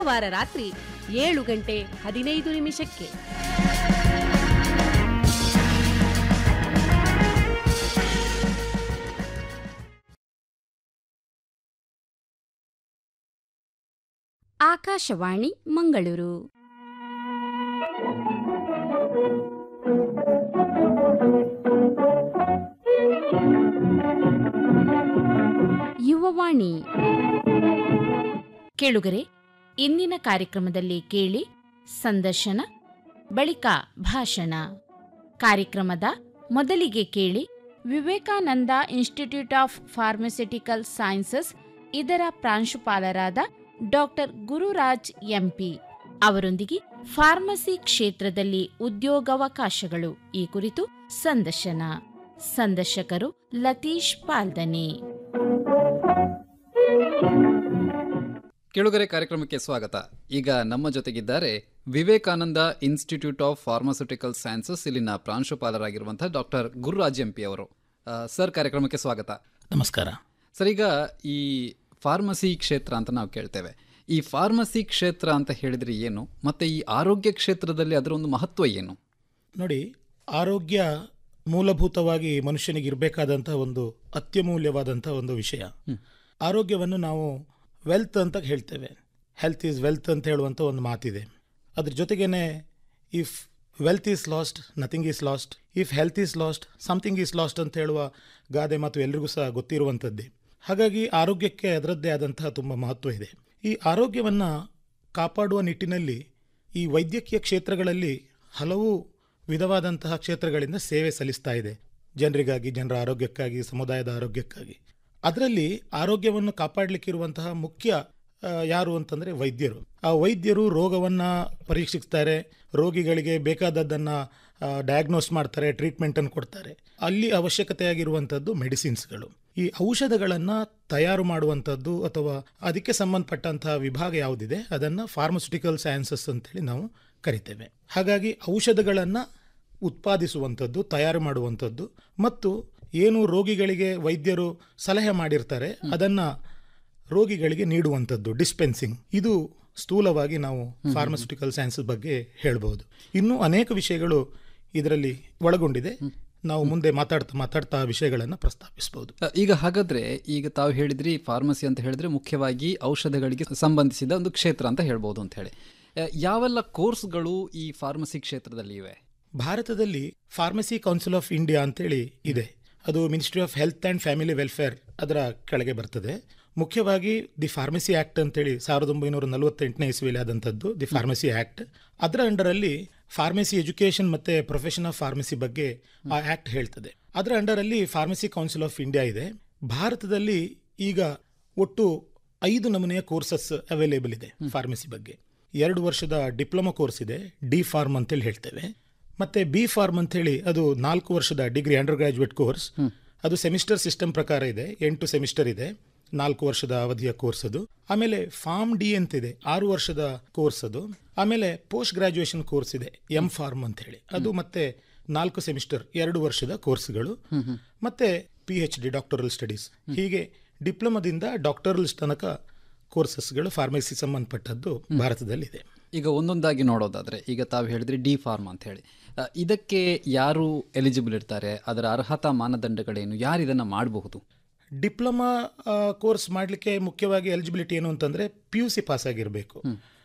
ವಾರ ರಾತ್ರಿ ಏಳು ಗಂಟೆ ಹದಿನೈದು ನಿಮಿಷಕ್ಕೆ ಆಕಾಶವಾಣಿ ಮಂಗಳೂರು ಯುವವಾಣಿ ಕೇಳುಗರೆ ಇಂದಿನ ಕಾರ್ಯಕ್ರಮದಲ್ಲಿ ಕೇಳಿ ಸಂದರ್ಶನ ಬಳಿಕ ಭಾಷಣ ಕಾರ್ಯಕ್ರಮದ ಮೊದಲಿಗೆ ಕೇಳಿ Vivekananda institute of pharmaceutical sciences ಇದರ ಪ್ರಾಂಶುಪಾಲರಾದ ಡಾಕ್ಟರ್ ಗುರುರಾಜ್ ಎಂಪಿ ಅವರೊಂದಿಗೆ ಫಾರ್ಮಸಿ ಕ್ಷೇತ್ರದಲ್ಲಿ ಉದ್ಯೋಗಾವಕಾಶಗಳು ಈ ಕುರಿತು ಸಂದರ್ಶನ ಸಂದರ್ಶಕರು ಲತೀಶ್ ಪಾಲ್ದನೆ ಕೆಳುಗರೆ ಕಾರ್ಯಕ್ರಮಕ್ಕೆ ಸ್ವಾಗತ ಈಗ ನಮ್ಮ ಜೊತೆಗಿದ್ದಾರೆ Vivekananda institute of pharmaceutical sciences ಇಲ್ಲಿನ ಪ್ರಾಂಶುಪಾಲರಾಗಿರುವಂತಹ ಡಾಕ್ಟರ್ ಗುರುರಾಜ್ ಎಂಪಿ ಅವರು ಆ, ಸರ್ ಕಾರ್ಯಕ್ರಮಕ್ಕೆ ಸ್ವಾಗತ ನಮಸ್ಕಾರ ಸರ್ ಈಗ ಈ ಫಾರ್ಮಸಿ ಕ್ಷೇತ್ರ ಅಂತ ನಾವು ಕೇಳ್ತೇವೆ ಈ ಫಾರ್ಮಸಿ ಕ್ಷೇತ್ರ ಅಂತ ಹೇಳಿದ್ರೆ ಏನು ಮತ್ತೆ ಈ ಆರೋಗ್ಯ ಕ್ಷೇತ್ರದಲ್ಲಿ ಅದರ ಒಂದು ಮಹತ್ವ ಏನು ನೋಡಿ ಆರೋಗ್ಯ ಮೂಲಭೂತವಾಗಿ ಮನುಷ್ಯನಿಗೆ ಇರಬೇಕಾದಂಥ ಒಂದು ಅತ್ಯಮೂಲ್ಯವಾದಂಥ ಒಂದು ವಿಷಯ ಆರೋಗ್ಯವನ್ನು ನಾವು ವೆಲ್ತ್ ಅಂತ ಹೇಳ್ತೇವೆ ಹೆಲ್ತ್ ಈಸ್ ವೆಲ್ತ್ ಅಂತ ಹೇಳುವಂಥ ಒಂದು ಮಾತಿದೆ ಅದ್ರ ಜೊತೆಗೇನೆ if wealth is lost nothing is lost if health is lost something is lost ಅಂತ ಹೇಳುವ ಗಾದೆ ಮಾತು ಎಲ್ರಿಗೂ ಸಹ ಗೊತ್ತಿರುವಂಥದ್ದೇ ಹಾಗಾಗಿ ಆರೋಗ್ಯಕ್ಕೆ ಅದರದ್ದೇ ಆದಂತಹ ತುಂಬ ಮಹತ್ವ ಇದೆ ಈ ಆರೋಗ್ಯವನ್ನು ಕಾಪಾಡುವ ನಿಟ್ಟಿನಲ್ಲಿ ಈ ವೈದ್ಯಕೀಯ ಕ್ಷೇತ್ರಗಳಲ್ಲಿ ಹಲವು ವಿಧವಾದಂತಹ ಕ್ಷೇತ್ರಗಳಿಂದ ಸೇವೆ ಸಲ್ಲಿಸ್ತಾ ಇದೆ ಜನರಿಗಾಗಿ ಜನರ ಆರೋಗ್ಯಕ್ಕಾಗಿ ಸಮುದಾಯದ ಆರೋಗ್ಯಕ್ಕಾಗಿ ಅದರಲ್ಲಿ ಆರೋಗ್ಯವನ್ನು ಕಾಪಾಡಲಿಕ್ಕಿರುವಂತಹ ಮುಖ್ಯ ಆ, ಯಾರು ಅಂತಂದರೆ ವೈದ್ಯರು ಆ ವೈದ್ಯರು ರೋಗವನ್ನು ಪರೀಕ್ಷಿಸ್ತಾರೆ ರೋಗಿಗಳಿಗೆ ಬೇಕಾದದ್ದನ್ನು ಡಯಾಗ್ನೋಸ್ ಮಾಡ್ತಾರೆ ಟ್ರೀಟ್ಮೆಂಟನ್ನು ಕೊಡ್ತಾರೆ ಅಲ್ಲಿ ಅವಶ್ಯಕತೆಯಾಗಿರುವಂಥದ್ದು ಮೆಡಿಸಿನ್ಸ್ಗಳು ಈ ಔಷಧಗಳನ್ನು ತಯಾರು ಮಾಡುವಂಥದ್ದು ಅಥವಾ ಅದಕ್ಕೆ ಸಂಬಂಧಪಟ್ಟಂತಹ ವಿಭಾಗ ಯಾವುದಿದೆ ಅದನ್ನು ಫಾರ್ಮಸ್ಯೂಟಿಕಲ್ ಸೈನ್ಸಸ್ ಅಂತೇಳಿ ನಾವು ಕರಿತೇವೆ ಹಾಗಾಗಿ ಔಷಧಗಳನ್ನು ಉತ್ಪಾದಿಸುವಂಥದ್ದು ತಯಾರು ಮಾಡುವಂಥದ್ದು ಮತ್ತು ಏನು ರೋಗಿಗಳಿಗೆ ವೈದ್ಯರು ಸಲಹೆ ಮಾಡಿರ್ತಾರೆ ಅದನ್ನು ರೋಗಿಗಳಿಗೆ ನೀಡುವಂಥದ್ದು ಡಿಸ್ಪೆನ್ಸಿಂಗ್ ಇದು ಸ್ಥೂಲವಾಗಿ ನಾವು ಫಾರ್ಮಸ್ಯೂಟಿಕಲ್ ಸೈನ್ಸಸ್ ಬಗ್ಗೆ ಹೇಳ್ಬೋದು ಇನ್ನೂ ಅನೇಕ ವಿಷಯಗಳು ಇದರಲ್ಲಿ ಒಳಗೊಂಡಿದೆ ನಾವು ಮುಂದೆ ಮಾತಾಡ್ತಾ ಮಾತಾಡ್ತಾ ಆ ವಿಷಯಗಳನ್ನು ಪ್ರಸ್ತಾಪಿಸಬಹುದು ಆ, ಈಗ ಹಾಗಾದ್ರೆ ಈಗ ತಾವು ಹೇಳಿದ್ರಿ ಫಾರ್ಮಸಿ ಅಂತ ಹೇಳಿದ್ರೆ ಮುಖ್ಯವಾಗಿ ಔಷಧಗಳಿಗೆ ಸಂಬಂಧಿಸಿದ ಒಂದು ಕ್ಷೇತ್ರ ಅಂತ ಹೇಳ್ಬೋದು ಅಂತ ಹೇಳಿ ಆ, ಯಾವೆಲ್ಲ ಕೋರ್ಸ್ಗಳು ಈ ಫಾರ್ಮಸಿ ಕ್ಷೇತ್ರದಲ್ಲಿ ಇವೆ ಭಾರತದಲ್ಲಿ ಫಾರ್ಮಸಿ ಕೌನ್ಸಿಲ್ ಆಫ್ ಇಂಡಿಯಾ ಅಂತೇಳಿ ಇದೆ ಅದು ministry of health and family welfare ಅದರ ಕೆಳಗೆ ಬರ್ತದೆ ಮುಖ್ಯವಾಗಿ ದಿ ಫಾರ್ಮಸಿ ಆ್ಯಕ್ಟ್ ಅಂತೇಳಿ ಸಾವಿರದ ಒಂಬೈನೂರ ನಲವತ್ತೆಂಟನೇ ಇಸ್ವಿಯಲ್ಲಿ ಆದಂಥದ್ದು ದಿ ಫಾರ್ಮಸಿ ಆ್ಯಕ್ಟ್ ಅದರ ಅಂಡರಲ್ಲಿ ಫಾರ್ಮಸಿ ಎಜುಕೇಷನ್ ಮತ್ತು ಪ್ರೊಫೆಷನ್ ಆಫ್ ಫಾರ್ಮಸಿ ಬಗ್ಗೆ ಆ ಆ್ಯಕ್ಟ್ ಹೇಳ್ತದೆ ಅದರ ಅಂಡರಲ್ಲಿ ಫಾರ್ಮಸಿ ಕೌನ್ಸಿಲ್ ಆಫ್ ಇಂಡಿಯಾ ಇದೆ ಭಾರತದಲ್ಲಿ ಈಗ ಒಟ್ಟು ಐದು ನಮೂನೆಯ ಕೋರ್ಸಸ್ ಅವೈಲೇಬಲ್ ಇದೆ ಫಾರ್ಮಸಿ ಬಗ್ಗೆ ಎರಡು ವರ್ಷದ ಡಿಪ್ಲೊಮಾ ಕೋರ್ಸ್ ಇದೆ ಡಿ ಫಾರ್ಮ್ ಅಂತೇಳಿ ಹೇಳ್ತೇವೆ ಮತ್ತೆ ಬಿ ಫಾರ್ಮ್ ಅಂತೇಳಿ ಅದು ನಾಲ್ಕು ವರ್ಷದ ಡಿಗ್ರಿ ಅಂಡರ್ ಗ್ರಾಜುಯೇಟ್ ಕೋರ್ಸ್ ಅದು ಸೆಮಿಸ್ಟರ್ ಸಿಸ್ಟಮ್ ಪ್ರಕಾರ ಇದೆ ಎಂಟು ಸೆಮಿಸ್ಟರ್ ಇದೆ ನಾಲ್ಕು ವರ್ಷದ ಅವಧಿಯ ಕೋರ್ಸ್ ಅದು ಆಮೇಲೆ ಫಾರ್ಮ್ ಡಿ ಅಂತಿದೆ ಆರು ವರ್ಷದ ಕೋರ್ಸ್ ಅದು ಆಮೇಲೆ ಪೋಸ್ಟ್ ಗ್ರಾಜುಯೇಷನ್ ಕೋರ್ಸ್ ಇದೆ ಎಂ ಫಾರ್ಮ್ ಅಂತ ಹೇಳಿ ಅದು ಮತ್ತೆ ನಾಲ್ಕು ಸೆಮಿಸ್ಟರ್ ಎರಡು ವರ್ಷದ ಕೋರ್ಸ್ಗಳು ಮತ್ತೆ P H D doctoral studies ಹೀಗೆ ಡಿಪ್ಲೊಮಾದಿಂದ ಡಾಕ್ಟರಲ್ ತನಕ ಕೋರ್ಸಸ್ಗಳು ಫಾರ್ಮಸಿ ಸಂಬಂಧಪಟ್ಟದ್ದು ಭಾರತದಲ್ಲಿದೆ ಈಗ ಒಂದೊಂದಾಗಿ ನೋಡೋದಾದ್ರೆ ಈಗ ತಾವು ಹೇಳಿದ್ರಿ ಡಿ ಫಾರ್ಮ್ ಅಂತ ಹೇಳಿ ಆ, ಇದಕ್ಕೆ ಯಾರು ಎಲಿಜಿಬಲ್ ಇರ್ತಾರೆ ಅದರ ಅರ್ಹತಾ ಮಾನದಂಡಗಳೇನು ಯಾರು ಇದನ್ನ ಮಾಡಬಹುದು ಡಿಪ್ಲೊಮಾ ಕೋರ್ಸ್ ಮಾಡಲಿಕ್ಕೆ ಮುಖ್ಯವಾಗಿ ಎಲಿಜಿಬಿಲಿಟಿ ಏನು ಅಂತಂದರೆ ಪಿ ಯು ಸಿ ಪಾಸ್ ಆಗಿರಬೇಕು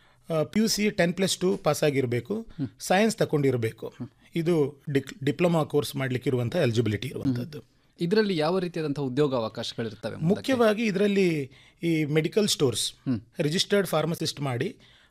P U C ten plus two pass ಆಗಿರಬೇಕು ಸೈನ್ಸ್ ತಗೊಂಡಿರಬೇಕು ಇದು ಡಿಕ್ ಡಿಪ್ಲೊಮಾ ಕೋರ್ಸ್ ಮಾಡಲಿಕ್ಕಿರುವಂಥ ಎಲಿಜಿಬಿಲಿಟಿ ಇರುವಂಥದ್ದು ಇದರಲ್ಲಿ ಯಾವ ರೀತಿಯಾದಂತಹ ಉದ್ಯೋಗ ಅವಕಾಶಗಳಿರ್ತವೆ ಮುಂದಕ್ಕೆ? ಮುಖ್ಯವಾಗಿ ಇದರಲ್ಲಿ ಈ ಮೆಡಿಕಲ್ ಸ್ಟೋರ್ಸ್ ರಿಜಿಸ್ಟರ್ಡ್ ಫಾರ್ಮಸಿಸ್ಟ್ ಮಾಡಿ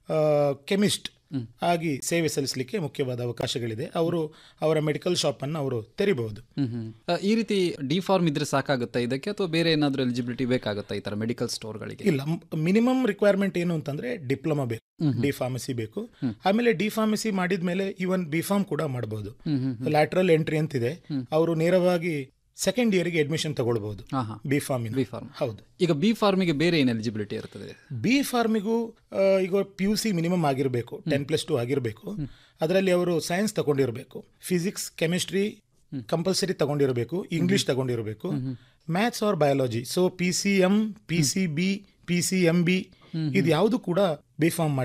ಕೆಮಿಸ್ಟ್ ಆಗಿ ಸೇವೆ ಸಲ್ಲಿಸಲಿಕ್ಕೆ ಮುಖ್ಯವಾದ ಅವಕಾಶಗಳಿದೆ ಅವರು ಅವರ ಮೆಡಿಕಲ್ ಶಾಪನ್ನು ಅವರು ತೆರಿಬಹುದು ಹ್ಮ್ ಹ್ಮ್. ಆ, ಈ ರೀತಿ ಡಿ ಫಾರ್ಮ್ ಇದ್ರೆ ಸಾಕಾಗುತ್ತಾ ಇದಕ್ಕೆ ಅಥವಾ ಬೇರೆ ಏನಾದರೂ ಎಲಿಜಿಬಿಲಿಟಿ ಬೇಕಾಗುತ್ತಾ ಈ ತರ ಮೆಡಿಕಲ್ ಸ್ಟೋರ್ಗಳಿಗೆ ಇಲ್ಲ ಮಿನಿಮಮ್ ರಿಕ್ವೈರ್ಮೆಂಟ್ ಏನು ಅಂತಂದ್ರೆ ಡಿಪ್ಲೊಮಾ ಬೇಕು ಡಿ ಫಾರ್ಮಸಿ ಬೇಕು ಆಮೇಲೆ ಡಿ ಫಾರ್ಮಸಿ ಮಾಡಿದ ಮೇಲೆ ಇವನ್ ಬಿ ಫಾರ್ಮ್ ಕೂಡ ಮಾಡಬಹುದು ಲ್ಯಾಟ್ರಲ್ ಎಂಟ್ರಿ ಅಂತಿದೆ ಅವರು ನೇರವಾಗಿ ಸೆಕೆಂಡ್ ಇಯರ್ಗೆ ಅಡ್ಮಿಷನ್ ತಗೊಳ್ಬಹುದು ಹಾ ಹಾ ಬಿ ಫಾರ್ಮ್ ಬಿ ಫಾರ್ಮ್ ಹೌದು ಈಗ ಬಿ ಫಾರ್ಮಿಗೆ ಬೇರೆ ಏನು ಎಲಿಜಿಬಿಲಿಟಿ ಇರ್ತದೆ ಬಿ ಫಾರ್ಮಿಗೂ ಆ, ಈಗ ಪಿ ಯು ಸಿ ಮಿನಿಮಮ್ ಆಗಿರಬೇಕು ಟೆನ್ ಪ್ಲಸ್ ಟು ಆಗಿರಬೇಕು ಅದರಲ್ಲಿ ಅವರು ಸೈನ್ಸ್ ತಗೊಂಡಿರಬೇಕು ಫಿಸಿಕ್ಸ್ ಕೆಮಿಸ್ಟ್ರಿ ಕಂಪಲ್ಸರಿ ತಗೊಂಡಿರಬೇಕು ಇಂಗ್ಲಿಷ್ ತಗೊಂಡಿರಬೇಕು maths or biology so P C M P C B P C M B ಇದು ಯಾವುದು ಕೂಡ ಬಿ ಫಾರ್ಮ್